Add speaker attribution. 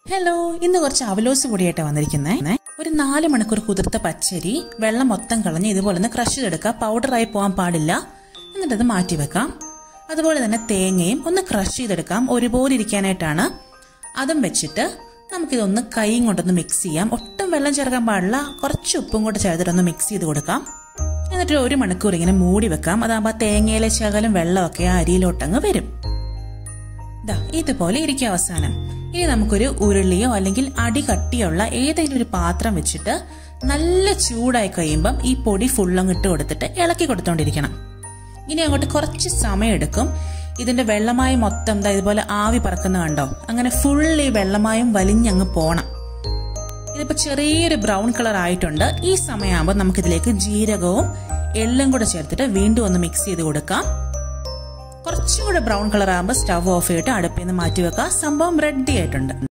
Speaker 1: hello ഇന്ന് കുറച്ച് അവലോസ് പൊടിയായിട്ടാണ് വന്നിരിക്കുന്നത് ഒരു നാല് മണിക്കൂർ കുതിർത്ത പച്ചരി വെള്ളം മൊത്തം കളഞ്ഞ് ഇതുപോലെ ഒന്ന് ക്രഷ് ചെയ്തെടുക്കുക പൗഡറായി പോകാൻ പാടില്ല എന്നിട്ടത് മാറ്റി വെക്കാം അതുപോലെ തന്നെ തേങ്ങയും ഒന്ന് ക്രഷ് ചെയ്തെടുക്കാം ഒരുപോലെ ഇരിക്കാനായിട്ടാണ് അതും വെച്ചിട്ട് നമുക്കിതൊന്ന് കൈയും കൊണ്ടൊന്ന് മിക്സ് ചെയ്യാം ഒട്ടും വെള്ളം ചേർക്കാൻ പാടില്ല കുറച്ച് ഉപ്പും കൂടെ ചേർത്തിട്ടൊന്ന് മിക്സ് ചെയ്ത് കൊടുക്കാം എന്നിട്ട് ഒരു മണിക്കൂർ ഇങ്ങനെ മൂടി വെക്കാം അതാകുമ്പോൾ ആ തേങ്ങയിലെ ശകലം വെള്ളമൊക്കെ ആ അരിയിലോട്ടങ്ങ് വരും ദാ ഇതുപോലെ ഇരിക്കും അവസാനം ഇനി നമുക്കൊരു ഉരുളിയോ അല്ലെങ്കിൽ അടി കട്ടിയുള്ള ഏതെങ്കിലും ഒരു പാത്രം വെച്ചിട്ട് നല്ല ചൂടായി കഴിയുമ്പം ഈ പൊടി ഫുള്ളും ഇട്ട് കൊടുത്തിട്ട് ഇളക്കി കൊടുത്തോണ്ടിരിക്കണം ഇനി അങ്ങോട്ട് കുറച്ച് സമയമെടുക്കും ഇതിന്റെ വെള്ളമായി മൊത്തം ദാ ഇതുപോലെ ആവി പറക്കുന്ന കണ്ടോ അങ്ങനെ ഫുൾ ഈ വെള്ളമായും വലിഞ്ഞങ്ങ് പോണം ഇതിപ്പോ ചെറിയൊരു ബ്രൗൺ കളർ ആയിട്ടുണ്ട് ഈ സമയമാകുമ്പോൾ നമുക്കിതിലേക്ക് ജീരകവും എള്ളും കൂടെ ചേർത്തിട്ട് വീണ്ടും ഒന്ന് മിക്സ് ചെയ്ത് കൊടുക്കാം കുറച്ചും കൂടെ ബ്രൗൺ കളർ ആകുമ്പോൾ സ്റ്റവ് ഓഫ് ചെയ്തിട്ട് അടുപ്പിൽ നിന്ന് മാറ്റി വെക്കാം സംഭവം റെഡി ആയിട്ടുണ്ട്